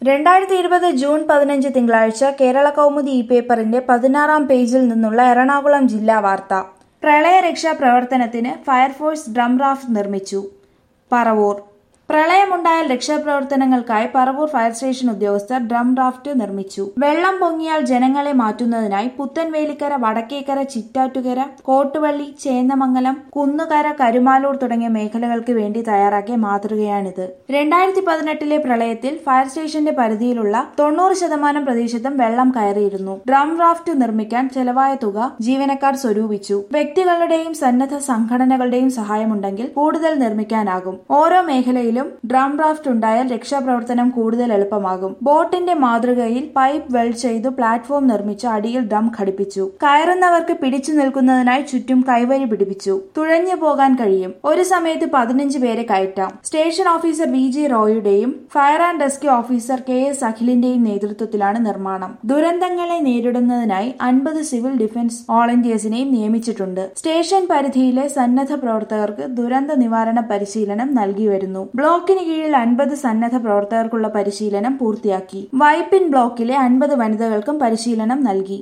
രണ്ടായിരത്തി ഇരുപത് ജൂൺ പതിനഞ്ച് തിങ്കളാഴ്ച കേരള കൗമുദി ഇ പേപ്പറിന്റെ പതിനാറാം പേജിൽ നിന്നുള്ള എറണാകുളം ജില്ലാ വാർത്ത പ്രളയരക്ഷാ പ്രവർത്തനത്തിന് ഫയർഫോഴ്സ് ഡ്രം റാഫ്റ്റ് നിർമ്മിച്ചു പറവൂർ പ്രളയമുണ്ടായാൽ രക്ഷാപ്രവർത്തനങ്ങൾക്കായി പറവൂർ ഫയർ സ്റ്റേഷൻ ഉദ്യോഗസ്ഥർ ഡ്രം റാഫ്റ്റ് നിർമ്മിച്ചു വെള്ളം പൊങ്ങിയാൽ ജനങ്ങളെ മാറ്റുന്നതിനായി പുത്തൻവേലിക്കര വടക്കേക്കര ചിറ്റാറ്റുകര കോട്ടുവള്ളി ചേന്നമംഗലം കുന്നുകര കരുമാലൂർ തുടങ്ങിയ മേഖലകൾക്ക് വേണ്ടി തയ്യാറാക്കിയ മാതൃകയാണിത് രണ്ടായിരത്തി പതിനെട്ടിലെ പ്രളയത്തിൽ ഫയർ സ്റ്റേഷന്റെ പരിധിയിലുള്ള തൊണ്ണൂറ് ശതമാനം പ്രദേശത്തും വെള്ളം കയറിയിരുന്നു ഡ്രം റാഫ്റ്റ് നിർമ്മിക്കാൻ ചെലവായ തുക ജീവനക്കാർ സ്വരൂപിച്ചു വ്യക്തികളുടെയും സന്നദ്ധ സംഘടനകളുടെയും സഹായമുണ്ടെങ്കിൽ കൂടുതൽ നിർമ്മിക്കാനാകും ഓരോ മേഖലയിലും ഡ്രം റാഫ്റ്റ് ഉണ്ടായാൽ രക്ഷാപ്രവർത്തനം കൂടുതൽ എളുപ്പമാകും ബോട്ടിന്റെ മാതൃകയിൽ പൈപ്പ് വെൽഡ് ചെയ്തു പ്ലാറ്റ്ഫോം നിർമ്മിച്ച് അടിയിൽ ഡ്രം ഘടിപ്പിച്ചു കയറുന്നവർക്ക് പിടിച്ചു നിൽക്കുന്നതിനായി ചുറ്റും കൈവരി പിടിപ്പിച്ചു തുഴഞ്ഞു പോകാൻ കഴിയും ഒരു സമയത്ത് പതിനഞ്ച് പേരെ കയറ്റാം സ്റ്റേഷൻ ഓഫീസർ വി ജി റോയുടെയും fire and rescue officer K S അഖിലിന്റെയും നേതൃത്വത്തിലാണ് നിർമ്മാണം ദുരന്തങ്ങളെ നേരിടുന്നതിനായി അൻപത് സിവിൽ ഡിഫൻസ് വോളണ്ടിയേഴ്സിനെയും നിയമിച്ചിട്ടുണ്ട് സ്റ്റേഷൻ പരിധിയിലെ സന്നദ്ധ പ്രവർത്തകർക്ക് ദുരന്ത നിവാരണ പരിശീലനം നൽകി വരുന്നു ബ്ലോക്കിന് കീഴിൽ അൻപത് സന്നദ്ധ പ്രവർത്തകർക്കുള്ള പരിശീലനം പൂർത്തിയാക്കി വൈപ്പിൻ ബ്ലോക്കിലെ അൻപത് വനിതകൾക്കും പരിശീലനം നൽകി